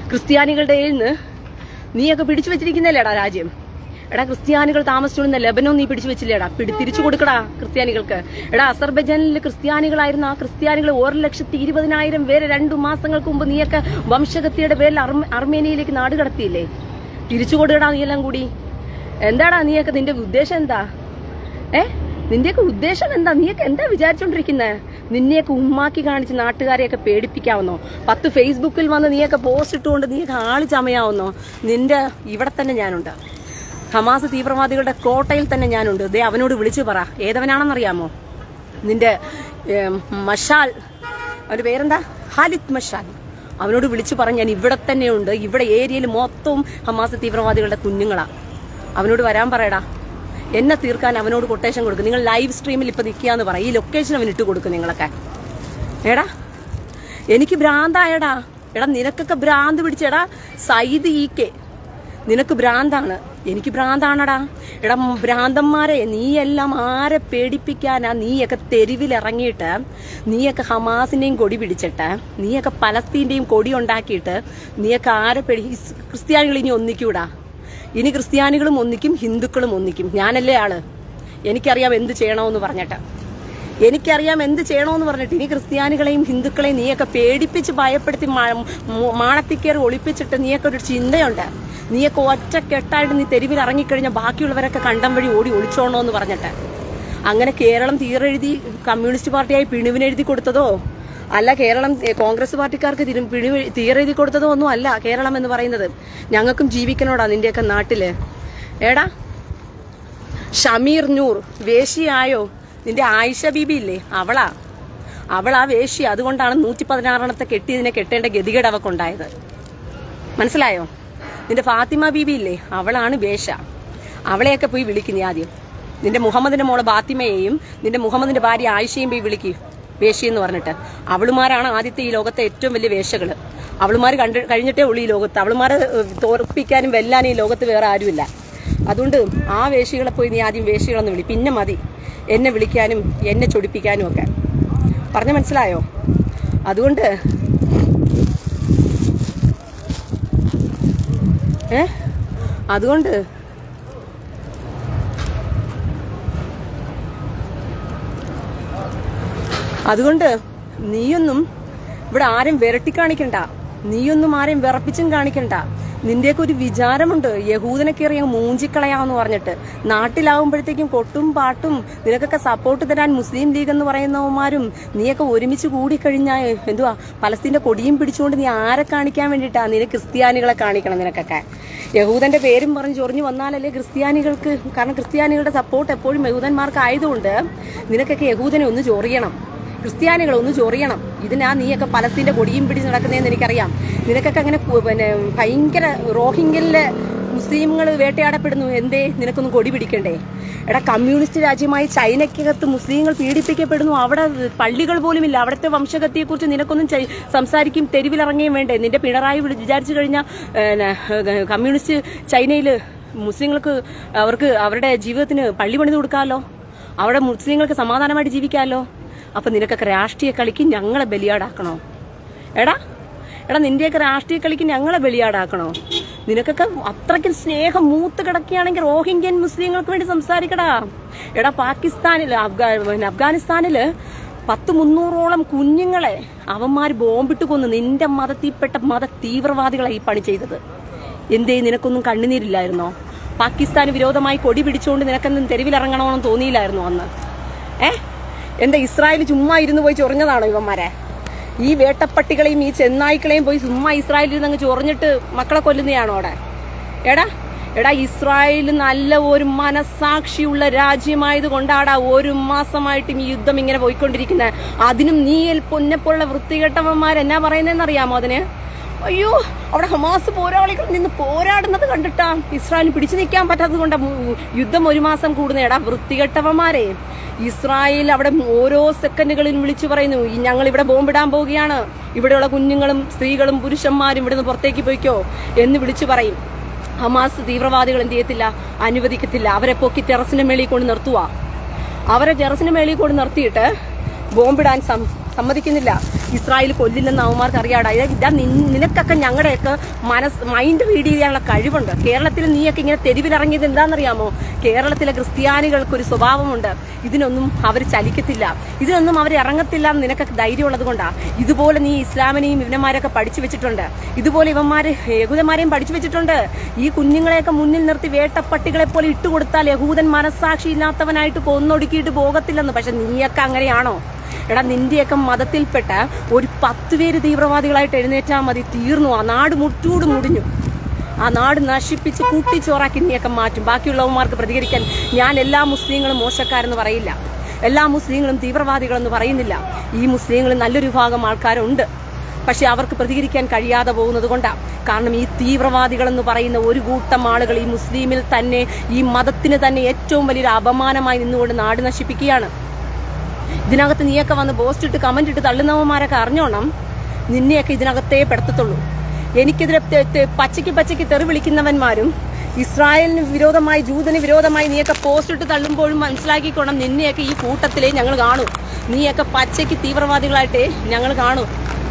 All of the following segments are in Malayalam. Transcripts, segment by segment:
ക്രിസ്ത്യാനികളുടെ കയ്യിൽ നിന്ന് നീയൊക്കെ പിടിച്ചു വെച്ചിരിക്കുന്നല്ലേടാ രാജ്യം എടാ ക്രിസ്ത്യാനികൾ താമസിച്ചുകൊണ്ടിരുന്ന ലെബനോൻ നീ പിടിച്ചു വെച്ചില്ലേടാ പിടി തിരിച്ചു കൊടുക്കടാ ക്രിസ്ത്യാനികൾക്ക് എടാ അസർബൈജാനിൽ ക്രിസ്ത്യാനികളായിരുന്ന ആ ക്രിസ്ത്യാനികൾ ഒരു ലക്ഷത്തി ഇരുപതിനായിരം പേരെ രണ്ടു മാസങ്ങൾക്ക് മുമ്പ് നീയൊക്കെ വംശഗതിയുടെ പേരിൽ അർമ- അർമേനിയയിലേക്ക് നാട് കടത്തിയില്ലേ തിരിച്ചു കൊടുക്കടാ നീ എല്ലാം കൂടി എന്താടാ നീയൊക്കെ നിന്റെ ഉദ്ദേശം എന്താ ഏ നിന്റെയൊക്കെ ഉദ്ദേശം എന്താ നീയൊക്കെ എന്താ വിചാരിച്ചോണ്ടിരിക്കുന്നത് നിന്നെയൊക്കെ ഉമ്മാക്കി കാണിച്ച് നാട്ടുകാരെയൊക്കെ പേടിപ്പിക്കാവുന്നോ പത്ത് ഫേസ്ബുക്കിൽ വന്ന് നീയൊക്കെ പോസ്റ്റ് ഇട്ടുകൊണ്ട് നീയൊക്കെ ആള് ചമയാവുന്നോ നിന്റെ ഇവിടെ തന്നെ ഞാനുണ്ട് ഹമാസ് തീവ്രവാദികളുടെ കോട്ടയിൽ തന്നെ ഞാനുണ്ട് ദേ അവനോട് വിളിച്ചു പറ ഏതവനാണെന്നറിയാമോ നിന്റെ ഏം, മഷാൽ അവന്റെ പേരെന്താ ഹാലിദ് മഷാൽ അവനോട് വിളിച്ചു പറഞ്ഞ ഞാൻ ഇവിടെ തന്നെയുണ്ട് ഇവിടെ ഏരിയയിൽ മൊത്തവും ഹമാസ് തീവ്രവാദികളുടെ കുഞ്ഞുങ്ങളാ അവനോട് വരാൻ പറയടാ എന്നെ തീർക്കാൻ അവനോട് കൊട്ടേഷൻ കൊടുക്കും നിങ്ങൾ ലൈവ് സ്ട്രീമിൽ ഇപ്പൊ നിൽക്കാന്ന് പറ ഈ ലൊക്കേഷൻ അവൻ ഇട്ട് കൊടുക്കും നിങ്ങളൊക്കെ എടാ എനിക്ക് ഭ്രാന്തായടാ എടാ നിനക്കൊക്കെ ഭ്രാന്ത് പിടിച്ചെടാ സൈദ് ഈ കെ നിനക്ക് ഭ്രാന്താണ് എനിക്ക് ഭ്രാന്താണടാ എടാ ഉം, ഭ്രാന്തന്മാരെ നീയെല്ലാം ആരെ പേടിപ്പിക്കാനാ നീയൊക്കെ തെരുവിലിറങ്ങിയിട്ട് നീയൊക്കെ ഹമാസിന്റെയും കൊടി പിടിച്ചിട്ട് നീയൊക്കെ പലസ്തീന്റെയും കൊടി ഉണ്ടാക്കിയിട്ട് നീയൊക്കെ ആരെ പേടി ഇസ് ക്രിസ്ത്യാനികൾ ഇനി ഒന്നിക്കൂടാ ഇനി ക്രിസ്ത്യാനികളും ഒന്നിക്കും ഹിന്ദുക്കളും ഒന്നിക്കും ഞാനല്ലേ ആള് എനിക്കറിയാം എന്ത് ചെയ്യണമെന്ന് പറഞ്ഞിട്ട് എനിക്കറിയാം എന്ത് ചെയ്യണമെന്ന് പറഞ്ഞിട്ട് ഇനി ക്രിസ്ത്യാനികളെയും ഹിന്ദുക്കളെയും നീയൊക്കെ പേടിപ്പിച്ച് ഭയപ്പെടുത്തി മാ- മു- മാണത്തിക്കേറി ഒളിപ്പിച്ചിട്ട് നീയൊക്കെ ഒരു ചിന്തയുണ്ട് നീയൊക്കെ ഒറ്റക്കെട്ടായിട്ട് നീ തെരുവിൽ ഇറങ്ങിക്കഴിഞ്ഞാൽ ബാക്കിയുള്ളവരൊക്കെ കണ്ടം വഴി ഓടി ഒളിച്ചോണോന്ന് പറഞ്ഞിട്ട് അങ്ങനെ കേരളം തീരെഴുതി കമ്മ്യൂണിസ്റ്റ് പാർട്ടിയായി പിണിവിനെഴുതി കൊടുത്തതോ അല്ല കേരളം ഏ, കോൺഗ്രസ് പാർട്ടിക്കാർക്ക് തിരു- പിണിവ് തീരെഴുതി കൊടുത്തതോ ഒന്നും അല്ല കേരളം എന്ന് പറയുന്നത് ഞങ്ങൾക്കും ജീവിക്കണോടാ നിന്റെയൊക്കെ നാട്ടില് ഏടാ ഷമീർ നൂർ വേശിയായോ നിന്റെ ആയിഷ ബീബി ഇല്ലേ അവളാ അവളാ വേശി അതുകൊണ്ടാണ് നൂറ്റി പതിനാറെണ്ണത്തെ കെട്ടിയതിനെ കെട്ടേണ്ട ഗതികേട് അവക്കുണ്ടായത് മനസ്സിലായോ നിന്റെ ഫാത്തിമ ബീബി ഇല്ലേ അവളാണ് വേഷ അവളെയൊക്കെ പോയി വിളിക്കുന്നേ ആദ്യം നിന്റെ മുഹമ്മദിന്റെ മോളെ ബാത്തിമയെയും നിന്റെ മുഹമ്മദിന്റെ ഭാര്യ ആയിഷയും പോയി വിളിക്ക് വേഷി എന്ന് പറഞ്ഞിട്ട് അവളുമാരാണ് ആദ്യത്തെ ഈ ലോകത്തെ ഏറ്റവും വലിയ വേഷകള് അവളുമാർ കണ്ട് കഴിഞ്ഞിട്ടേ ഉള്ളൂ ഈ ലോകത്ത് അവളുമാരെ ഏഹ്, തോർപ്പിക്കാനും വെല്ലാനും ഈ ലോകത്ത് വേറെ ആരുമില്ല അതുകൊണ്ട് ആ വേഷികളെ പോയി നീ ആദ്യം വേഷികളെന്ന് വിളി പിന്നെ മതി എന്നെ വിളിക്കാനും എന്നെ ചൊടിപ്പിക്കാനും ഒക്കെ പറഞ്ഞ മനസ്സിലായോ അതുകൊണ്ട് ഏ അതുകൊണ്ട് അതുകൊണ്ട് നീയൊന്നും ഇവിടെ ആരും വിരട്ടി കാണിക്കണ്ട നീയൊന്നും ആരെയും വിറപ്പിച്ചും കാണിക്കണ്ട നിന്റെയൊക്കെ ഒരു വിചാരമുണ്ട് യഹൂദനൊക്കെ അറിയാൻ മൂഞ്ചിക്കളയാന്ന് പറഞ്ഞിട്ട് നാട്ടിലാവുമ്പോഴത്തേക്കും കൊട്ടും പാട്ടും നിനക്കൊക്കെ സപ്പോർട്ട് തരാൻ മുസ്ലിം ലീഗ് എന്ന് പറയുന്നവന്മാരും നീയൊക്കെ ഒരുമിച്ച് കൂടിക്കഴിഞ്ഞാൽ എന്തുവാ പലസ്തീന്റെ കൊടിയും പിടിച്ചുകൊണ്ട് നീ ആരെ കാണിക്കാൻ വേണ്ടിയിട്ടാ നിന ക്രിസ്ത്യാനികളെ കാണിക്കണം നിനക്കൊക്കെ യഹൂദന്റെ പേരും പറഞ്ഞ് ചൊറിഞ്ഞു വന്നാലല്ലേ ക്രിസ്ത്യാനികൾക്ക് കാരണം ക്രിസ്ത്യാനികളുടെ സപ്പോർട്ട് എപ്പോഴും യഹൂദന്മാർക്ക് ആയതുകൊണ്ട് നിനക്കൊക്കെ യഹൂദനെ ഒന്ന് ചൊറിയണം ക്രിസ്ത്യാനികൾ ഒന്ന് ചൊറിയണം ഇതിനാ നീയൊക്കെ പലസ്തീന്റെ കൊടിയും പിടിച്ച് നടക്കുന്നതെന്ന് എനിക്കറിയാം നിനക്കൊക്കെ അങ്ങനെ കു- പിന്നെ ഭയങ്കര റോഹിംഗ്യനിലെ മുസ്ലിങ്ങൾ വേട്ടയാടപ്പെടുന്നു എന്തേ നിനക്കൊന്നും കൊടി പിടിക്കണ്ടേ എടാ കമ്മ്യൂണിസ്റ്റ് രാജ്യമായ ചൈനയ്ക്കകത്ത് മുസ്ലിങ്ങൾ പീഡിപ്പിക്കപ്പെടുന്നു അവിടെ പള്ളികൾ പോലും ഇല്ല അവിടുത്തെ വംശഗതിയെക്കുറിച്ച് നിനക്കൊന്നും ചൈ- സംസാരിക്കും തെരുവിലിറങ്ങുകയും വേണ്ടേ നിന്റെ പിണറായി വിളി- വിചാരിച്ചു കഴിഞ്ഞാൽ കമ്മ്യൂണിസ്റ്റ് ചൈനയിൽ മുസ്ലിങ്ങൾക്ക് അവർക്ക് അവരുടെ ജീവിതത്തിന് പള്ളി പണിത് കൊടുക്കാമല്ലോ അവിടെ മുസ്ലിങ്ങൾക്ക് സമാധാനമായിട്ട് ജീവിക്കാമല്ലോ അപ്പൊ നിനക്കൊക്കെ രാഷ്ട്രീയ കളിക്ക് ഞങ്ങളെ ബലിയാടാക്കണോ എടാ എടാ നിന്റെയൊക്കെ രാഷ്ട്രീയ കളിക്ക് ഞങ്ങളെ ബലിയാടാക്കണോ നിനക്കൊക്കെ അത്രയ്ക്കും സ്നേഹം മൂത്ത് കിടക്കുകയാണെങ്കിൽ റോഹിംഗ്യൻ മുസ്ലിങ്ങൾക്ക് വേണ്ടി സംസാരിക്കടാ എടാ പാകിസ്ഥാനില് അഫ്ഗാ പിന്നെ അഫ്ഗാനിസ്ഥാനില് പത്ത് മുന്നൂറോളം കുഞ്ഞുങ്ങളെ അവന്മാർ ബോംബിട്ട് കൊന്ന് നിന്റെ മതത്തിൽപ്പെട്ട മത തീവ്രവാദികളെ ഈ പണി ചെയ്തത് എന്തേ നിനക്കൊന്നും കണ്ണുനീരില്ലായിരുന്നോ പാകിസ്ഥാന് വിരോധമായി കൊടി പിടിച്ചുകൊണ്ട് നിനക്കൊന്നും തെരുവിലിറങ്ങണമെന്ന് തോന്നിയില്ലായിരുന്നോ അന്ന് ഏ എന്താ ഇസ്രായേൽ ചുമ്മാ ഇരുന്ന് പോയി ചൊറിഞ്ഞതാണോ ഇവന്മാരെ ഈ വേട്ടപ്പട്ടികളെയും ഈ ചെന്നായ്ക്കളെയും പോയി ചുമ്മാ ഇസ്രായേലിൽ നിന്ന് അങ്ങ് ചൊറിഞ്ഞിട്ട് മക്കളെ കൊല്ലുന്നതാണോ അവിടെ എടാ എടാ ഇസ്രായേൽ നല്ല ഒരു മനസാക്ഷിയുള്ള രാജ്യമായത് കൊണ്ടാടാ ഒരു മാസമായിട്ടും ഈ യുദ്ധം ഇങ്ങനെ പോയിക്കൊണ്ടിരിക്കുന്നത് അതിനും നീ പൊന്നെപ്പോലുള്ള വൃത്തികെട്ടവന്മാർ എന്നാ പറയുന്നതെന്നറിയാമോ അതിന് അയ്യോ അവിടെ ഹമാസ് പോരാളികൾ നിന്ന് പോരാടുന്നത് കണ്ടിട്ടാ ഇസ്രായേലിന് പിടിച്ചു നിൽക്കാൻ പറ്റാത്തത് കൊണ്ടാ മു- യുദ്ധം ഒരു മാസം കൂടുന്നേടാ വൃത്തികെട്ടവന്മാരെ ഇസ്രായേൽ അവിടെ ഓരോ സെക്കൻഡുകളിൽ വിളിച്ചു പറയുന്നു "ഈ ഞങ്ങൾ ഇവിടെ ബോംബിടാൻ പോവുകയാണ് ഇവിടെയുള്ള കുഞ്ഞുങ്ങളും സ്ത്രീകളും പുരുഷന്മാരും ഇവിടെ നിന്ന് പുറത്തേക്ക് പോയിക്കോ എന്ന് വിളിച്ചു പറയും ഹമാസ് തീവ്രവാദികൾ എന്ത് ചെയ്യത്തില്ല അനുവദിക്കത്തില്ല അവരെ പൊക്കി ടെറസിന്റെ മേളിൽ കൊണ്ട് നിർത്തുക അവരെ ടെറസിന് മേളിൽ കൊണ്ട് നിർത്തിയിട്ട് ബോംബിടാൻ സം- സമ്മതിക്കുന്നില്ല ഇസ്രായേൽ കൊല്ലില്ലെന്ന് അവന്മാർക്ക് അറിയാടാ ഇത് ഇതാ നിൻ- നിനക്കൊക്കെ ഞങ്ങളുടെയൊക്കെ മനസ് മൈൻഡ് റീഡ് ചെയ്യാനുള്ള കഴിവുണ്ട് കേരളത്തിൽ നീയൊക്കെ ഇങ്ങനെ തെരുവിലിറങ്ങിയത് എന്താണെന്നറിയാമോ കേരളത്തിലെ ക്രിസ്ത്യാനികൾക്ക് ഒരു സ്വഭാവമുണ്ട് ഇതിനൊന്നും അവർ ചലിക്കത്തില്ല ഇതിനൊന്നും അവർ ഇറങ്ങത്തില്ല എന്ന് നിനക്കൊക്കെ ധൈര്യമുള്ളത് കൊണ്ടാ ഇതുപോലെ നീ ഇസ്ലാമിനെയും ഇവനന്മാരൊക്കെ പഠിച്ചു വെച്ചിട്ടുണ്ട് ഇതുപോലെ ഇവന്മാര് യഹൂദന്മാരെയും പഠിച്ചു വെച്ചിട്ടുണ്ട് ഈ കുഞ്ഞുങ്ങളെയൊക്കെ മുന്നിൽ നിർത്തി വേട്ടപ്പട്ടികളെ പോലെ ഇട്ടുകൊടുത്താൽ യഹൂദൻ മനസ്സാക്ഷി ഇല്ലാത്തവനായിട്ട് കൊന്നൊടുക്കിയിട്ട് പോകത്തില്ലെന്ന് പക്ഷെ നീയൊക്കെ അങ്ങനെയാണോ എടാ നിന്റെയൊക്കെ മതത്തിൽപ്പെട്ട ഒരു പത്ത് പേര് തീവ്രവാദികളായിട്ട് എഴുന്നേറ്റാൽ മതി തീർന്നു ആ നാട് മുട്ടൂട് മുടിഞ്ഞു ആ നാട് നശിപ്പിച്ച് കൂട്ടിച്ചോറാക്കി നീയൊക്കെ മാറ്റും ബാക്കിയുള്ളവന്മാർക്ക് പ്രതികരിക്കാൻ ഞാൻ എല്ലാ മുസ്ലിങ്ങളും മോശക്കാരെന്ന് പറയില്ല എല്ലാ മുസ്ലിങ്ങളും തീവ്രവാദികളെന്ന് പറയുന്നില്ല ഈ മുസ്ലിങ്ങളിൽ നല്ലൊരു വിഭാഗം ആൾക്കാരുണ്ട് പക്ഷെ അവർക്ക് പ്രതികരിക്കാൻ കഴിയാതെ പോകുന്നത് കൊണ്ടാണ് കാരണം ഈ തീവ്രവാദികളെന്ന് പറയുന്ന ഒരു കൂട്ടം ആളുകൾ ഈ മുസ്ലിമിൽ തന്നെ ഈ മതത്തിന് തന്നെ ഏറ്റവും വലിയൊരു അപമാനമായി നിന്നുകൊണ്ട് നാട് നശിപ്പിക്കുകയാണ് ഇതിനകത്ത് നീയൊക്കെ വന്ന് പോസ്റ്റ് ഇട്ട് കമന്റ് ഇട്ട് തള്ളുന്നവന്മാരൊക്കെ അറിഞ്ഞോണം നിന്നെയൊക്കെ ഇതിനകത്തേ പെടുത്തത്തുള്ളൂ എനിക്കെതിരെ തെ- തെ- പച്ചയ്ക്ക് പച്ചയ്ക്ക് തെറി വിളിക്കുന്നവന്മാരും ഇസ്രായേലിന് വിരോധമായി ജൂതന് വിരോധമായി നീയൊക്കെ പോസ്റ്റ് ഇട്ട് തള്ളുമ്പോഴും മനസ്സിലാക്കിക്കോണം നിന്നെയൊക്കെ ഈ കൂട്ടത്തിലേ ഞങ്ങൾ കാണൂ നീയൊക്കെ പച്ചയ്ക്ക് തീവ്രവാദികളായിട്ടേ ഞങ്ങൾ കാണൂ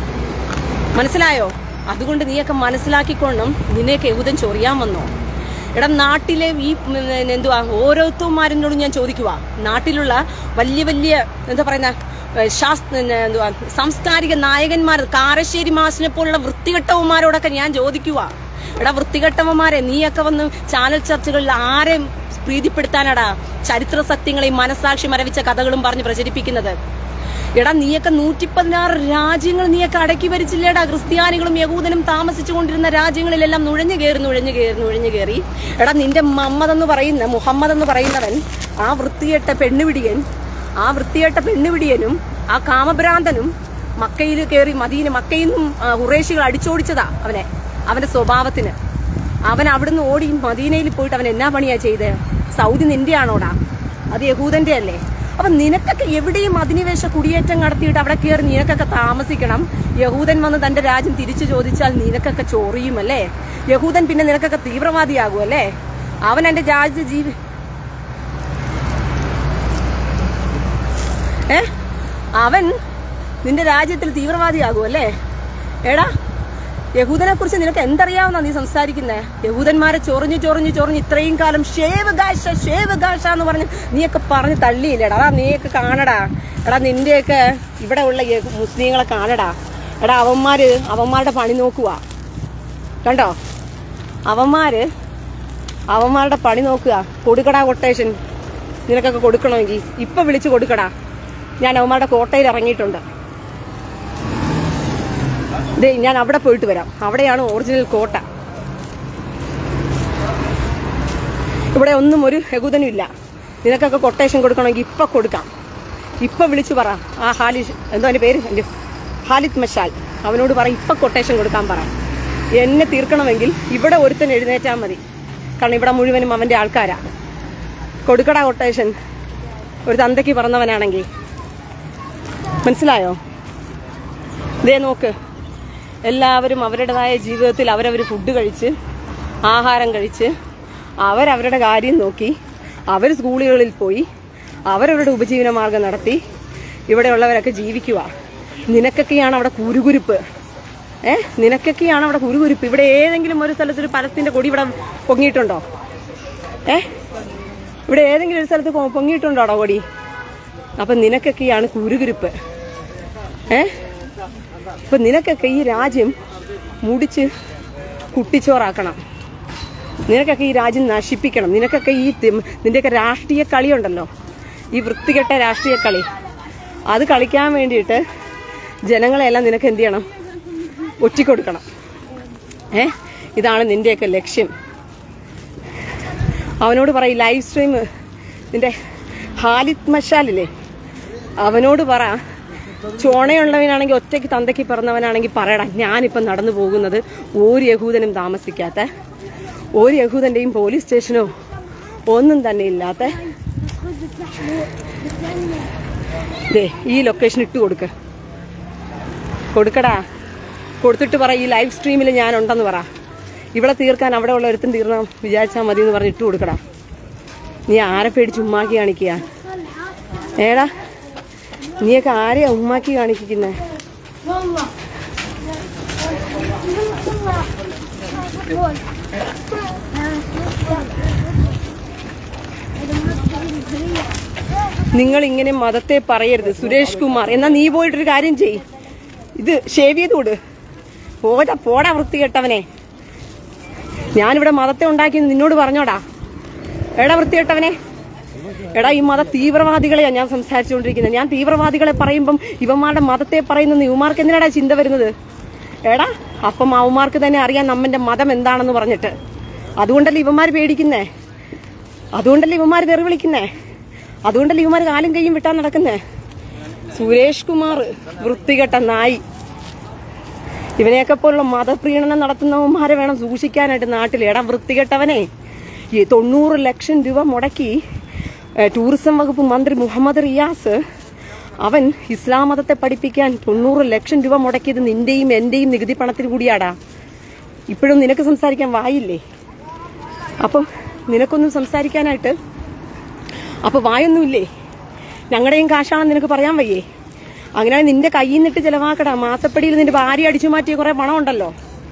മനസ്സിലായോ അതുകൊണ്ട് നീയൊക്കെ മനസ്സിലാക്കിക്കൊണ്ടും നിന്നെയൊക്കെ യഹൂദൻ ചൊറിയാൻ വന്നോ എടാ നാട്ടിലെ ഈ ഉം, എന്തുവാ ഓരോരുത്തന്മാരിനോട് ഞാൻ ചോദിക്കുക നാട്ടിലുള്ള വലിയ വലിയ എന്താ പറയുന്ന ഏഹ്, ശാസ്ത്ര എന്തുവാ സാംസ്കാരിക നായകന്മാർ കാരശ്ശേരി മാഷിനെ പോലുള്ള വൃത്തികെട്ടവന്മാരോടൊക്കെ ഞാൻ ചോദിക്കുക എടാ വൃത്തികെട്ടവന്മാരെ നീയൊക്കെ വന്ന് ചാനൽ ചർച്ചകളിൽ ആരെയും പ്രീതിപ്പെടുത്താനടാ ചരിത്ര സത്യങ്ങളെയും മനസാക്ഷി മരവിച്ച കഥകളും പറഞ്ഞ് പ്രചരിപ്പിക്കുന്നത് എടാ നീയൊക്കെ നൂറ്റി പതിനാറ് രാജ്യങ്ങൾ നീയൊക്കെ അടക്കി ഭരിച്ചില്ലേടാ ക്രിസ്ത്യാനികളും യഹൂദനും താമസിച്ചു കൊണ്ടിരുന്ന രാജ്യങ്ങളിലെല്ലാം നുഴഞ്ഞു കയറി നുഴഞ്ഞു കയറി നുഴഞ്ഞു കയറി എടാ നിന്റെ മമ്മദ് എന്ന് പറയുന്ന മുഹമ്മദ് എന്ന് പറയുന്നവൻ ആ വൃത്തികെട്ട പെണ്ണുപിടിയൻ ആ വൃത്തികെട്ട പെണ്ണുപിടിയനും ആ കാമഭ്രാന്തനും മക്കയിൽ കയറി മദീന മക്കയിൽ നിന്നും ആ, ഖുറേശികൾ അടിച്ചോടിച്ചതാ അവനെ അവന്റെ സ്വഭാവത്തിന് അവൻ അവിടുന്ന് ഓടി മദീനയിൽ പോയിട്ട് അവൻ എന്നാ പണിയാ ചെയ്തേ സൗദി നിന്റെ ആണോടാ അത് യഹൂദന്റെ അല്ലേ അപ്പൊ നിനക്കൊക്കെ എവിടെയും അധിനിവേശ കുടിയേറ്റം നടത്തിയിട്ട് അവിടെ കയറി നിനക്കൊക്കെ താമസിക്കണം യഹൂദൻ വന്ന് തന്റെ രാജ്യം തിരിച്ചു ചോദിച്ചാൽ നിനക്കൊക്കെ ചൊറിയും അല്ലേ യഹൂദൻ പിന്നെ നിനക്കൊക്കെ തീവ്രവാദിയാകും അല്ലേ അവൻ എന്റെ രാജ്യ ജീവി ഏ അവൻ നിന്റെ രാജ്യത്തിൽ തീവ്രവാദിയാകും അല്ലേ എടാ യഹൂദനെ കുറിച്ച് നിനക്ക് എന്തറിയാവുന്ന നീ സംസാരിക്കുന്നേ യഹൂദന്മാരെ ചൊറിഞ്ഞു ചൊറിഞ്ഞു ചൊറിഞ്ഞ് ഇത്രയും കാലം ഷേവ് ഗാഷ ഷേവ് ഗാഷ എന്ന് പറഞ്ഞ് നീയൊക്കെ പറഞ്ഞ് തള്ളിയില്ലേടാ അതാ നീയൊക്കെ കാണടാ എടാ നിന്റെയൊക്കെ ഇവിടെ ഉള്ള യ- മുസ്ലിങ്ങളെ കാണടാ എടാ അവന്മാര് അവന്മാരുടെ പണി നോക്കുക കണ്ടോ അവന്മാര് അവന്മാരുടെ പണി നോക്കുക കൊടുക്കടാ കൊട്ടേഷൻ നിനക്കൊക്കെ കൊടുക്കണമെങ്കിൽ ഇപ്പൊ വിളിച്ചു കൊടുക്കടാ ഞാൻ അവന്മാരുടെ കോട്ടയിൽ ഇറങ്ങിയിട്ടുണ്ട് ദേ ഞാൻ അവിടെ പോയിട്ട് വരാം അവിടെയാണ് ഒറിജിനൽ കോട്ട ഇവിടെ ഒന്നും ഒരു യഹൂദനും ഇല്ല നിനക്കൊക്കെ കൊട്ടേഷൻ കൊടുക്കണമെങ്കിൽ ഇപ്പൊ കൊടുക്കാം ഇപ്പൊ വിളിച്ചു പറ ആ ഹാലിഷ് എന്തോ അതിന്റെ പേര് എൻ്റെ ഹാലിദ് മഷാൽ അവനോട് പറ ഇപ്പൊ കൊട്ടേഷൻ കൊടുക്കാൻ പറ എന്നെ തീർക്കണമെങ്കിൽ ഇവിടെ ഒരുത്തൻ എഴുന്നേറ്റാൽ മതി കാരണം ഇവിടെ മുഴുവനും അവന്റെ ആൾക്കാരാ കൊടുക്കടാ കൊട്ടേഷൻ ഒരു തന്തയ്ക്ക് പറഞ്ഞവനാണെങ്കിൽ മനസ്സിലായോ ദേ നോക്ക് എല്ലാവരും അവരുടേതായ ജീവിതത്തിൽ അവരവർ ഫുഡ് കഴിച്ച് ആഹാരം കഴിച്ച് അവരവരുടെ കാര്യം നോക്കി അവർ സ്കൂളുകളിൽ പോയി അവരവരുടെ ഉപജീവന മാർഗം നടത്തി ഇവിടെയുള്ളവരൊക്കെ ജീവിക്കുക നിനക്കൊക്കെയാണ് അവിടെ കുരുകുരുപ്പ് ഏ നിനക്കൊക്കെയാണ് അവിടെ കുരുകുരുപ്പ് ഇവിടെ ഏതെങ്കിലും ഒരു സ്ഥലത്തൊരു പലത്തിന്റെ കൊടി ഇവിടെ പൊങ്ങിയിട്ടുണ്ടോ ഏ ഇവിടെ ഏതെങ്കിലും ഒരു സ്ഥലത്ത് പൊ- പൊങ്ങിയിട്ടുണ്ടോടോ കൊടി അപ്പം നിനക്കൊക്കെയാണ് കുരുകുരുപ്പ് ഏ അപ്പൊ നിനക്കൊക്കെ ഈ രാജ്യം മുടിച്ച് കുട്ടിച്ചോറാക്കണം നിനക്കൊക്കെ ഈ രാജ്യം നശിപ്പിക്കണം നിനക്കൊക്കെ ഈ തി- നിന്റെയൊക്കെ രാഷ്ട്രീയ കളിയുണ്ടല്ലോ ഈ വൃത്തികെട്ട രാഷ്ട്രീയ കളി അത് കളിക്കാൻ വേണ്ടിയിട്ട് ജനങ്ങളെല്ലാം നിനക്ക് എന്ത് ചെയ്യണം ഒറ്റിക്കൊടുക്കണം ഏ ഇതാണ് നിന്റെയൊക്കെ ലക്ഷ്യം അവനോട് പറയും ലൈവ് സ്ട്രീം നിന്റെ ഹാലിദ് മഷാലില്ലേ അവനോട് പറ ചോണയുള്ളവനാണെങ്കിൽ ഒറ്റയ്ക്ക് തന്തയ്ക്ക് പിറന്നവനാണെങ്കിൽ പറയടാ ഞാനിപ്പം നടന്നു പോകുന്നത് ഒരു യഹൂദനും താമസിക്കാത്ത ഒരു യഹൂദന്റെയും പോലീസ് സ്റ്റേഷനോ ഒന്നും തന്നെ ഇല്ലാത്ത ദേ ഈ ലൊക്കേഷൻ ഇട്ട് കൊടുക്ക കൊടുക്കടാ കൊടുത്തിട്ട് പറ ഈ ലൈവ് സ്ട്രീമിൽ ഞാൻ ഉണ്ടെന്ന് പറ ഇവിടെ തീർക്കാൻ അവിടെ ഉള്ള ഒരുത്തും തീർന്ന വിചാരിച്ചാൽ മതി എന്ന് പറഞ്ഞ് ഇട്ട് കൊടുക്കടാ നീ ആരെ പേടിച്ച് ഉമ്മാക്കി കാണിക്കുക ഏടാ നീയൊക്കെ ആരെയാ ഉമ്മാക്കി കാണിക്കുന്നേ നിങ്ങൾ ഇങ്ങനെ മതത്തെ പറയരുത് സുരേഷ് കുമാർ എന്നാ നീ പോയിട്ടൊരു കാര്യം ചെയ് ഇത് ഷേവ് ചെയ്ത് വിട് പോടാ പോടാ വൃത്തികെട്ടവനെ ഞാനിവിടെ മതത്തെ ഉണ്ടാക്കി നിന്നോട് പറഞ്ഞോടാ എടാ വൃത്തികെട്ടവനെ എടാ ഈ മത തീവ്രവാദികളെയാ ഞാൻ സംസാരിച്ചുകൊണ്ടിരിക്കുന്നത് ഞാൻ തീവ്രവാദികളെ പറയുമ്പം ഇവന്മാരുടെ മതത്തെ പറയുന്ന ഇവന്മാർക്ക് എന്തിനാടാ ചിന്ത വരുന്നത് എടാ അപ്പം അവന്മാർക്ക് തന്നെ അറിയാം നമ്മന്റെ മതം എന്താണെന്ന് പറഞ്ഞിട്ട് അതുകൊണ്ടല്ലേ ഇവന്മാർ പേടിക്കുന്നേ അതുകൊണ്ടല്ലേ ഇവന്മാർ തെറി വിളിക്കുന്നേ അതുകൊണ്ടല്ലേ ഇവന്മാർ കാലും കൈയും വിട്ടാൻ നടക്കുന്നേ സുരേഷ് കുമാർ വൃത്തികെട്ട നായി ഇവനെയൊക്കെ പോലുള്ള മതപ്രീണനം നടത്തുന്നവന്മാരെ വേണം സൂക്ഷിക്കാനായിട്ട് നാട്ടിൽ എടാ വൃത്തികെട്ടവനെ ഈ തൊണ്ണൂറ് ലക്ഷം രൂപ മുടക്കി ഏഹ്, ടൂറിസം വകുപ്പ് മന്ത്രി മുഹമ്മദ് റിയാസ് അവൻ ഇസ്ലാം മതത്തെ പഠിപ്പിക്കാൻ തൊണ്ണൂറ് ലക്ഷം രൂപ മുടക്കിയത് നിന്റെയും എന്റെയും നികുതി പണത്തിന് കൂടിയാടാ ഇപ്പോഴും നിനക്ക് സംസാരിക്കാൻ വായില്ലേ അപ്പം നിനക്കൊന്നും സംസാരിക്കാനായിട്ട് അപ്പൊ വായൊന്നുമില്ലേ ഞങ്ങളുടെയും കാശാണെന്ന് നിനക്ക് പറയാൻ വയ്യേ അങ്ങനെ നിന്റെ കയ്യിൽ നിന്നിട്ട് ചെലവാക്കടാ മാസപ്പടിയിൽ നിന്റെ ഭാര്യ അടിച്ചു മാറ്റിയ കുറെ പണം ഉണ്ടല്ലോ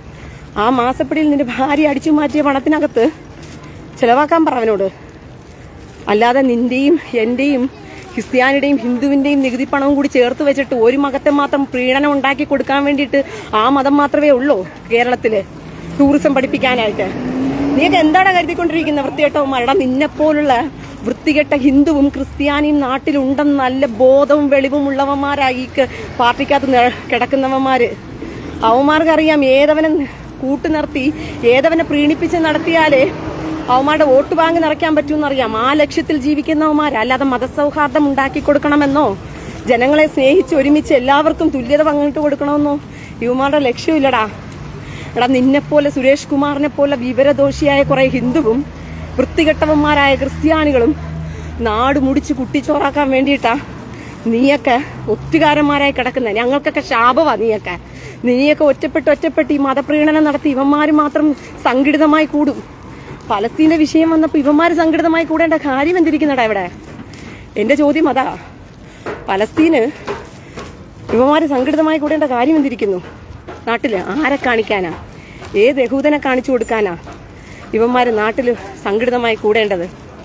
ആ മാസപ്പടിയിൽ നിന്റെ ഭാര്യ അടിച്ചു മാറ്റിയ പണത്തിനകത്ത് ചെലവാക്കാൻ പറ അവനോട് അല്ലാതെ നിന്റെയും എന്റെയും ക്രിസ്ത്യാനിയുടെയും ഹിന്ദുവിന്റെയും നികുതി പണവും കൂടി ചേർത്ത് വെച്ചിട്ട് ഒരു മതത്തെ മാത്രം പ്രീണനം ഉണ്ടാക്കി കൊടുക്കാൻ വേണ്ടിയിട്ട് ആ മതം മാത്രമേ ഉള്ളൂ കേരളത്തില് ടൂറിസം പഠിപ്പിക്കാനായിട്ട് നീയൊക്കെ എന്താണ് കരുതിക്കൊണ്ടിരിക്കുന്നത് വൃത്തികെട്ടവന്മാരുടെ നിന്നെപ്പോലുള്ള വൃത്തികെട്ട ഹിന്ദുവും ക്രിസ്ത്യാനിയും നാട്ടിലുണ്ടെന്ന് നല്ല ബോധവും വെളിവും ഉള്ളവന്മാരായി ഈ ക- പാർട്ടിക്കകത്ത് ന- കിടക്കുന്നവന്മാര് അവന്മാർക്കറിയാം ഏതവനെ കൂട്ടു നിർത്തി ഏതവനെ പ്രീണിപ്പിച്ച് നടത്തിയാലേ അവന്മാരുടെ വോട്ട് ബാങ്ക് നിറയ്ക്കാൻ പറ്റുമെന്നറിയാം ആ ലക്ഷ്യത്തിൽ ജീവിക്കുന്നവന്മാർ അല്ലാതെ മതസൗഹാർദ്ദം ഉണ്ടാക്കി കൊടുക്കണമെന്നോ ജനങ്ങളെ സ്നേഹിച്ച് ഒരുമിച്ച് എല്ലാവർക്കും തുല്യത പങ്കിട്ട് കൊടുക്കണമെന്നോ ഇവന്മാരുടെ ലക്ഷ്യമില്ലടാ എടാ നിന്നെപ്പോലെ സുരേഷ് കുമാറിനെ പോലെ വിവരദോഷിയായ കുറെ ഹിന്ദുവും വൃത്തികെട്ടവന്മാരായ ക്രിസ്ത്യാനികളും നാട് മുടിച്ച് കുട്ടിച്ചോറാക്കാൻ വേണ്ടിയിട്ടാ നീയൊക്കെ ഒറ്റുകാരന്മാരായി കിടക്കുന്നത് ഞങ്ങൾക്കൊക്കെ ശാപവാ നീയൊക്കെ നീയൊക്കെ ഒറ്റപ്പെട്ട് ഒറ്റപ്പെട്ട് ഈ മതപ്രീണനം നടത്തി ഇവന്മാർ മാത്രം സംഘടിതമായി കൂടും പലസ്തീന്റെ വിഷയം വന്നപ്പോൾ ഇവന്മാർ സംഘടിതമായി കൂടേണ്ട കാര്യം എന്തിരിക്കുന്നടാ ഇവിടെ എന്റെ ചോദ്യം അതാ പലസ്തീന് ഇവന്മാര് സംഘടിതമായി കൂടേണ്ട കാര്യം എന്തിരിക്കുന്നു നാട്ടില് ആരെ കാണിക്കാനാ ഏത് യഹൂദനെ കാണിച്ചു കൊടുക്കാനാ ഇവന്മാര് നാട്ടില് സംഘടിതമായി കൂടേണ്ടത്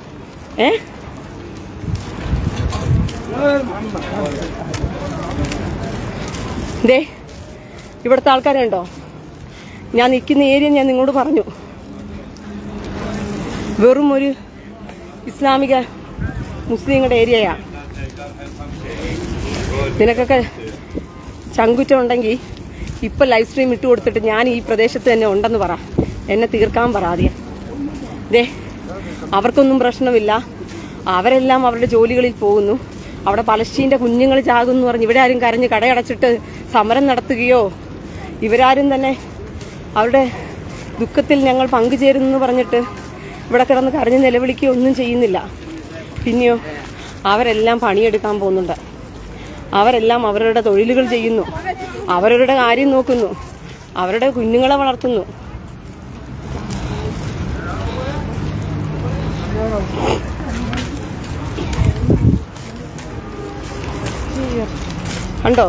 ഏ ദേ ഇവിടുത്തെ ആൾക്കാരുണ്ടോ ഞാൻ നിൽക്കുന്ന ഏരിയ ഞാൻ നിങ്ങളോട് പറഞ്ഞു വെറും ഒരു ഇസ്ലാമിക മുസ്ലിങ്ങളുടെ ഏരിയയാ നിനക്കൊക്കെ ചങ്കുറ്റം ഉണ്ടെങ്കിൽ ഇപ്പൊ ലൈവ് സ്ട്രീം ഇട്ട് കൊടുത്തിട്ട് ഞാൻ ഈ പ്രദേശത്ത് തന്നെ ഉണ്ടെന്ന് പറ എന്നെ തീർക്കാൻ പറ ആദ്യം ദേ അവർക്കൊന്നും പ്രശ്നമില്ല അവരെല്ലാം അവരുടെ ജോലികളിൽ പോകുന്നു അവിടെ പലസ്തീന്റെ കുഞ്ഞുങ്ങൾ ചാകുന്നു പറഞ്ഞ് ഇവിടെ ആരും കരഞ്ഞ് കടയടച്ചിട്ട് സമരം നടത്തുകയോ ഇവരാരും തന്നെ അവരുടെ ദുഃഖത്തിൽ ഞങ്ങൾ പങ്കുചേരുന്നു എന്ന് പറഞ്ഞിട്ട് ഇവിടെ കിടന്ന് കരഞ്ഞ് നിലവിളിക്കുകയോ ഒന്നും ചെയ്യുന്നില്ല പിന്നെയോ അവരെല്ലാം പണിയെടുക്കാൻ പോകുന്നുണ്ട് അവരെല്ലാം അവരുടെ തൊഴിലുകൾ ചെയ്യുന്നു അവരവരുടെ കാര്യം നോക്കുന്നു അവരുടെ കുഞ്ഞുങ്ങളെ വളർത്തുന്നു കണ്ടോ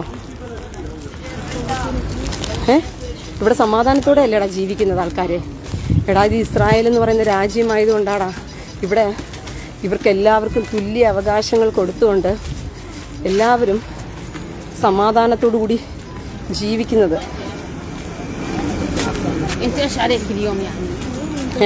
ഏ ഇവിടെ സമാധാനത്തോടെ അല്ലേടാ ജീവിക്കുന്നത് ആൾക്കാര് എടാ ഇത് ഇസ്രായേൽ എന്ന് പറയുന്ന രാജ്യമായതുകൊണ്ടാടാ ഇവിടെ ഇവർക്ക് എല്ലാവർക്കും തുല്യ അവകാശങ്ങൾ കൊടുത്തുകൊണ്ട് എല്ലാവരും സമാധാനത്തോടു കൂടി ജീവിക്കുന്നത് انت ايش عليك اليوم يعني؟ ഏ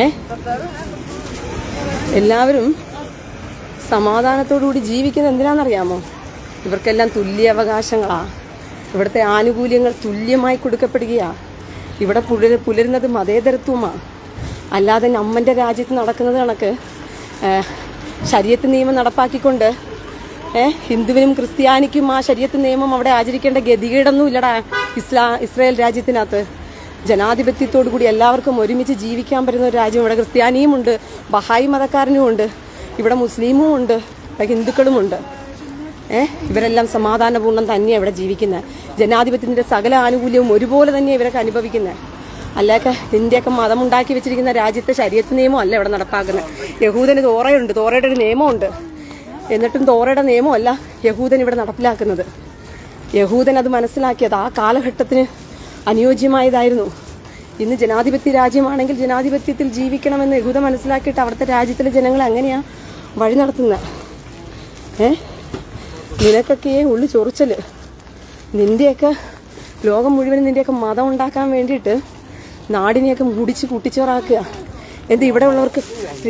എല്ലാവരും സമാധാനത്തോടുകൂടി ജീവിക്കുന്നത് എന്തിനാണെന്നറിയാമോ ഇവർക്കെല്ലാം തുല്യ അവകാശങ്ങളാ ഇവിടുത്തെ ആനുകൂല്യങ്ങൾ തുല്യമായി കൊടുക്കപ്പെടുകയാ ഇവിടെ പുലര പുലരുന്നത് മതേതരത്വമാ അല്ലാതെ നമ്മൻ്റെ രാജ്യത്ത് നടക്കുന്നത് കണക്ക് ശരീരത്ത് നിയമം നടപ്പാക്കിക്കൊണ്ട് ഏ ഹിന്ദുവിനും ക്രിസ്ത്യാനിക്കും ആ ശരീരത്ത് നിയമം അവിടെ ആചരിക്കേണ്ട ഗതികേടൊന്നും ഇല്ലടാ ഇസ്ലാ ഇസ്രായേൽ രാജ്യത്തിനകത്ത് ജനാധിപത്യത്തോടു കൂടി എല്ലാവർക്കും ഒരുമിച്ച് ജീവിക്കാൻ പറ്റുന്ന ഒരു രാജ്യം ഇവിടെ ക്രിസ്ത്യാനിയും ഉണ്ട് ബഹായി മതക്കാരനും ഉണ്ട് ഇവിടെ മുസ്ലിമും ഉണ്ട് ഇവിടെ ഹിന്ദുക്കളുമുണ്ട് ഏഹ് ഇവരെല്ലാം സമാധാനപൂർണ്ണം തന്നെയാണ് ഇവിടെ ജീവിക്കുന്നത് ജനാധിപത്യത്തിന്റെ സകല ആനുകൂല്യവും ഒരുപോലെ തന്നെ ഇവരൊക്കെ അനുഭവിക്കുന്നത് അല്ലൊക്കെ നിന്റെയൊക്കെ മതം ഉണ്ടാക്കി വെച്ചിരിക്കുന്ന രാജ്യത്തെ ശരീരത്ത് നിയമം അല്ല ഇവിടെ നടപ്പാക്കുന്നത് യഹൂദന് തോറയുണ്ട് തോറയുടെ ഒരു നിയമമുണ്ട് എന്നിട്ടും തോറയുടെ നിയമമല്ല യഹൂദൻ ഇവിടെ നടപ്പിലാക്കുന്നത് യഹൂദൻ അത് മനസ്സിലാക്കിയത് ആ കാലഘട്ടത്തിന് അനുയോജ്യമായതായിരുന്നു ഇന്ന് ജനാധിപത്യ രാജ്യമാണെങ്കിൽ ജനാധിപത്യത്തിൽ ജീവിക്കണമെന്ന് യഹൂദ മനസ്സിലാക്കിയിട്ട് അവിടുത്തെ രാജ്യത്തിലെ ജനങ്ങളെ അങ്ങനെയാ വഴി നടത്തുന്നത് ഏ നിനക്കൊക്കെ ഉള്ളു ചൊറിച്ചല് നിന്റെയൊക്കെ ലോകം മുഴുവൻ നിന്റെയൊക്കെ മതം ഉണ്ടാക്കാൻ വേണ്ടിയിട്ട് നാടിനെയൊക്കെ മുടിച്ച് കുട്ടിച്ചോറാക്കുക എന്ത് ഇവിടെ ഉള്ളവർക്ക്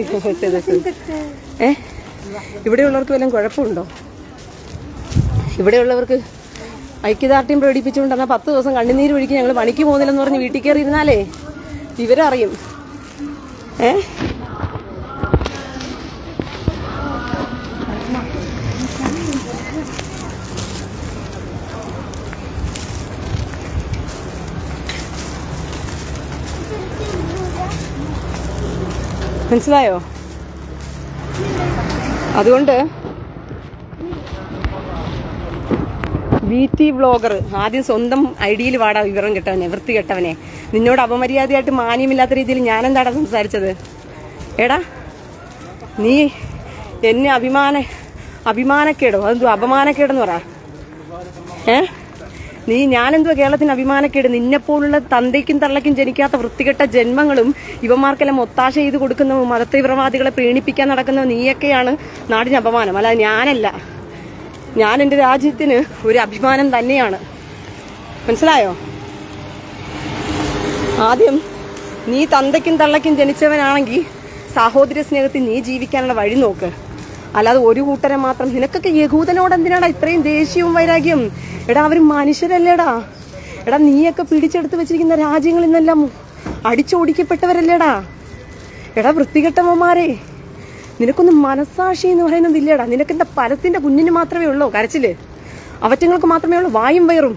ഏ ഇവിടെയുള്ളവർക്ക് വല്ലതും കുഴപ്പമുണ്ടോ ഇവിടെയുള്ളവർക്ക് ഐക്യദാർഢ്യം പ്രകടിപ്പിച്ചുകൊണ്ട് എന്നാൽ പത്ത് ദിവസം കണ്ണുനീര് ഒഴുക്കി ഞങ്ങൾ പണിക്ക് പോകുന്നില്ലെന്ന് പറഞ്ഞ് വീട്ടിൽ കയറി ഇരുന്നാലേ വിവരറിയും ഏ മനസ്സിലായോ അതുകൊണ്ട് ബി ടി വ്ളോഗർ ആദ്യം സ്വന്തം ഐഡിയയിൽ വാടാ വിവരം കെട്ടവനെ വൃത്തി കെട്ടവനെ നിന്നോട് അപമര്യാദയായിട്ട് മാന്യമില്ലാത്ത രീതിയിൽ ഞാനെന്താടാ സംസാരിച്ചത് എടാ നീ എന്നെ അഭിമാന അഭിമാനക്കേടോ അതെന്തോ അപമാനക്കേടെന്ന് പറ ഏ നീ ഞാനെന്തോ കേരളത്തിന് അഭിമാനക്കേട് നിന്നെപ്പോലുള്ള തന്തയ്ക്കും തള്ളയ്ക്കും ജനിക്കാത്ത വൃത്തികെട്ട ജന്മങ്ങളും ഇവന്മാർക്കെല്ലാം ഒത്താശ ചെയ്ത് കൊടുക്കുന്ന മതതീവ്രവാദികളെ പ്രീണിപ്പിക്കാൻ നടക്കുന്ന നീയൊക്കെയാണ് നാടിന് അപമാനം അല്ല ഞാനല്ല ഞാൻ എൻ്റെ രാജ്യത്തിന് ഒരു അഭിമാനം തന്നെയാണ് മനസ്സിലായോ ആദ്യം നീ തന്തയ്ക്കും തള്ളയ്ക്കും ജനിച്ചവനാണെങ്കിൽ സാഹോദര്യ സ്നേഹത്തിൽ നീ ജീവിക്കാനുള്ള വഴി നോക്ക് അല്ലാതെ ഒരു കൂട്ടരെ മാത്രം നിനക്കൊക്കെ യഹൂദനോട് എന്തിനാടാ ഇത്രയും ദേഷ്യവും വൈരാഗ്യം എടാ അവർ മനുഷ്യരല്ലേടാ എടാ നീയൊക്കെ പിടിച്ചെടുത്ത് വെച്ചിരിക്കുന്ന രാജ്യങ്ങളിൽ നിന്നെല്ലാം അടിച്ചോടിക്കപ്പെട്ടവരല്ലേടാ എടാ വൃത്തികെട്ടവന്മാരെ നിനക്കൊന്നും മനസാക്ഷി എന്ന് പറയുന്നത് ഇല്ലേടാ നിനക്ക് എന്താ പലത്തിന്റെ കുഞ്ഞിന് മാത്രമേ ഉള്ളൂ കരച്ചില് അവറ്റങ്ങൾക്ക് മാത്രമേ ഉള്ളൂ വായും വയറും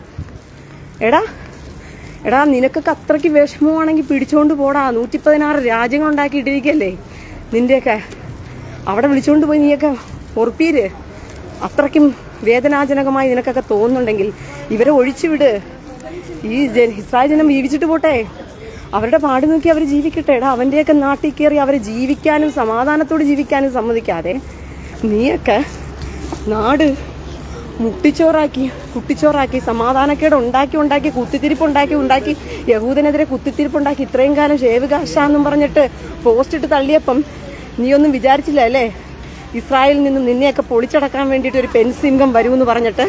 എടാ എടാ നിനക്കൊക്കെ അത്രയ്ക്ക് വിഷമമാണെങ്കിൽ പിടിച്ചോണ്ട് പോടാ നൂറ്റി പതിനാറ് രാജ്യങ്ങൾ ഉണ്ടാക്കിയിട്ടിരിക്കല്ലേ നിന്റെയൊക്കെ അവിടെ വിളിച്ചോണ്ട് പോയി നീയൊക്കെ ഉറപ്പീര് അത്രയ്ക്കും വേദനാജനകമായി നിനക്കൊക്കെ തോന്നുന്നുണ്ടെങ്കിൽ ഇവരെ ഒഴിച്ചുവിട് ഈ ജന- ഇസ്രായേൽ ജനം ജീവിച്ചിട്ട് പോട്ടെ അവരുടെ പാട് നോക്കി അവർ ജീവിക്കട്ടെ എടാ അവന്റെയൊക്കെ നാട്ടിൽ കയറി അവരെ ജീവിക്കാനും സമാധാനത്തോടെ ജീവിക്കാനും സമ്മതിക്കാതെ നീയൊക്കെ നാട് മുട്ടിച്ചോറാക്കി കുട്ടിച്ചോറാക്കി സമാധാനക്കേട് ഉണ്ടാക്കി ഉണ്ടാക്കി കുത്തിത്തിരിപ്പ് ഉണ്ടാക്കി ഉണ്ടാക്കി യഹൂദനെതിരെ കുത്തിത്തിരിപ്പ് ഉണ്ടാക്കി ഇത്രയും കാലം ഷേവ് കാശാന്നും പറഞ്ഞിട്ട് പോസ്റ്റ് ഇട്ട് തള്ളിയപ്പം നീ ഒന്നും വിചാരിച്ചില്ല അല്ലേ ഇസ്രായേലിൽ നിന്നും നിന്നെയൊക്കെ പൊളിച്ചടക്കാൻ വേണ്ടിയിട്ട് ഒരു പെൻസിംഗം വരുമെന്ന് പറഞ്ഞിട്ട്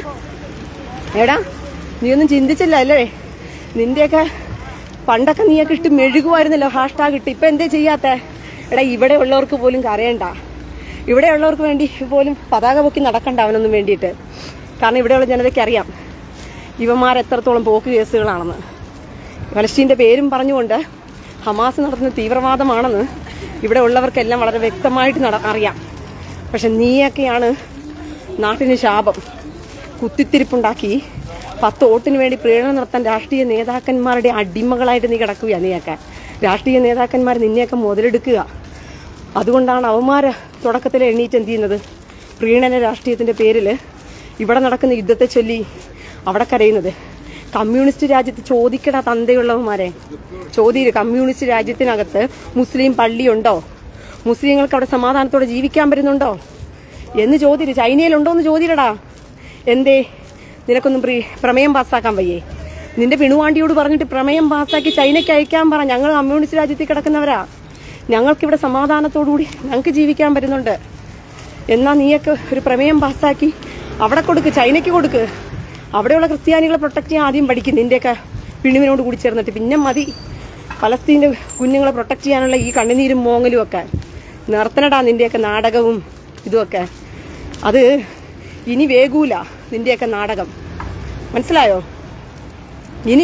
എടാ നീ ഒന്നും ചിന്തിച്ചില്ല അല്ലേ നിന്റെയൊക്കെ പണ്ടൊക്കെ നീയൊക്കെ ഇട്ട് മെഴുകുമായിരുന്നല്ലോ ഹാഷ്ടാഗ് ഇട്ട് ഇപ്പൊ എന്തേ ചെയ്യാത്ത എടാ ഇവിടെ ഉള്ളവർക്ക് പോലും കരയണ്ട ഇവിടെ ഉള്ളവർക്ക് വേണ്ടി പോലും പതാക പൊക്കി നടക്കണ്ട അവനൊന്നും വേണ്ടിയിട്ട് കാരണം ഇവിടെയുള്ള ജനതയ്ക്ക് അറിയാം ഇവന്മാർ എത്രത്തോളം പോക്ക് കേസുകളാണെന്ന് ഫലസ്തീൻ്റെ പേരും പറഞ്ഞുകൊണ്ട് ഹമാസ് നടത്തുന്ന തീവ്രവാദമാണെന്ന് ഇവിടെ ഉള്ളവർക്കെല്ലാം വളരെ വ്യക്തമായിട്ട് നട അറിയാം പക്ഷെ നീയൊക്കെയാണ് നാട്ടിന് ശാപം കുത്തിത്തിരിപ്പുണ്ടാക്കി പത്ത് വോട്ടിന് വേണ്ടി പ്രേരണ നടത്താൻ രാഷ്ട്രീയ നേതാക്കന്മാരുടെ അടിമകളായിട്ട് നീ കിടക്കുക നീയൊക്കെ രാഷ്ട്രീയ നേതാക്കന്മാർ നിന്നെയൊക്കെ മുതലെടുക്കുക അതുകൊണ്ടാണ് അവന്മാർ തുടക്കത്തിൽ എണ്ണീറ്റ് എന്ത് ചെയ്യുന്നത് പ്രീണന രാഷ്ട്രീയത്തിന്റെ പേരിൽ ഇവിടെ നടക്കുന്ന യുദ്ധത്തെ ചൊല്ലി അവിടെ കരയുന്നത് കമ്മ്യൂണിസ്റ്റ് രാജ്യത്ത് ചോദിക്കട തന്തയുള്ളവന്മാരെ ചോദ്യം കമ്മ്യൂണിസ്റ്റ് രാജ്യത്തിനകത്ത് മുസ്ലിം പള്ളിയുണ്ടോ മുസ്ലിങ്ങൾക്ക് അവിടെ സമാധാനത്തോടെ ജീവിക്കാൻ പറ്റുന്നുണ്ടോ എന്ന് ചോദ്യം ചൈനയിലുണ്ടോ എന്ന് ചോദ്യടാ എന്തേ നിനക്കൊന്നും പ്രീ പ്രമേയം പാസ്സാക്കാൻ വയ്യേ നിന്റെ പിണുവാണ്ടിയോട് പറഞ്ഞിട്ട് പ്രമേയം പാസ്സാക്കി ചൈനയ്ക്ക് അയക്കാൻ പറ ഞങ്ങൾ കമ്മ്യൂണിസ്റ്റ് രാജ്യത്തിൽ കിടക്കുന്നവരാ ഞങ്ങൾക്കിവിടെ സമാധാനത്തോടുകൂടി ഞങ്ങൾക്ക് ജീവിക്കാൻ പറ്റുന്നുണ്ട് എന്നാ നീയൊക്കെ ഒരു പ്രമേയം പാസ്സാക്കി അവിടെ കൊടുക്ക് ചൈനയ്ക്ക് കൊടുക്ക് അവിടെയുള്ള ക്രിസ്ത്യാനികളെ പ്രൊട്ടക്ട് ചെയ്യാൻ ആദ്യം പഠിക്കും നിന്റെയൊക്കെ പിണിവിനോട് കൂടി ചേർന്നിട്ട് പിന്നെ മതി പലസ്തീൻ്റെ കുഞ്ഞുങ്ങളെ പ്രൊട്ടക്ട് ചെയ്യാനുള്ള ഈ കണ്ണുനീരും മോങ്ങലും ഒക്കെ നിർത്തനടാ നിന്റെയൊക്കെ നാടകവും ഇതുമൊക്കെ അത് ഇനി വേഗൂല നിന്റെയൊക്കെ നാടകം മനസ്സിലായോ ഇനി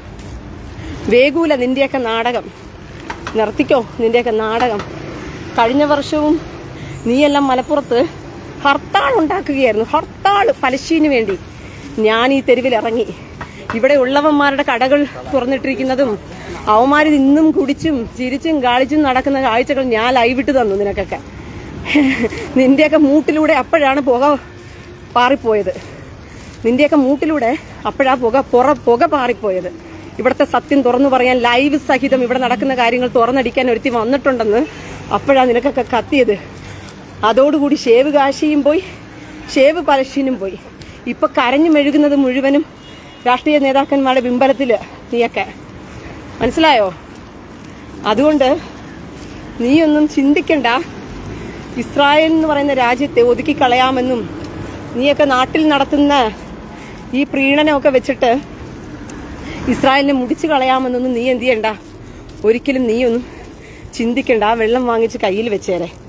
വേഗൂല നിന്റെയൊക്കെ നാടകം നിർത്തിക്കോ നിന്റെയൊക്കെ നാടകം കഴിഞ്ഞ വർഷവും നീയെല്ലാം മലപ്പുറത്ത് ഹർത്താൾ ഉണ്ടാക്കുകയായിരുന്നു ഹർത്താൾ പലശീന് വേണ്ടി ഞാൻ ഈ തെരുവിൽ ഇറങ്ങി ഇവിടെ ഉള്ളവന്മാരുടെ കടകൾ തുറന്നിട്ടിരിക്കുന്നതും അവന്മാരിത് ഇന്നും കുടിച്ചും ചിരിച്ചും കാളിച്ചും നടക്കുന്ന കാഴ്ചകൾ ഞാൻ ലൈവിട്ട് തന്നു നിനക്കൊക്കെ നിന്റെയൊക്കെ മൂട്ടിലൂടെ അപ്പോഴാണ് പുക പാറിപ്പോയത് നിന്റെയൊക്കെ മൂട്ടിലൂടെ അപ്പോഴാ പുക പുറ പുക പാറിപ്പോയത് ഇവിടുത്തെ സത്യം തുറന്നു പറയാൻ ലൈവ് സഹിതം ഇവിടെ നടക്കുന്ന കാര്യങ്ങൾ തുറന്നടിക്കാൻ ഒരുത്തി വന്നിട്ടുണ്ടെന്ന് അപ്പോഴാ നിനക്കൊക്കെ കത്തിയത് അതോടുകൂടി ഷേവ് കാശിയും പോയി ഷേവ് പലശീനും പോയി ഇപ്പൊ കരഞ്ഞു മെഴുകുന്നത് മുഴുവനും രാഷ്ട്രീയ നേതാക്കന്മാരുടെ ബിംബലത്തില് നീയൊക്കെ മനസ്സിലായോ അതുകൊണ്ട് നീയൊന്നും ചിന്തിക്കണ്ട ഇസ്രായേൽ എന്ന് പറയുന്ന രാജ്യത്തെ ഒതുക്കി കളയാമെന്നും നീയൊക്കെ നാട്ടിൽ നടത്തുന്ന ഈ പ്രീണനമൊക്കെ വെച്ചിട്ട് ഇസ്രായേലിനെ മുടിച്ചു കളയാമെന്നൊന്നും നീ എന്ത് ചെയ്യണ്ട ഒരിക്കലും നീയൊന്നും ചിന്തിക്കണ്ട ആ വെള്ളം വാങ്ങിച്ച് കയ്യിൽ വെച്ചേരെ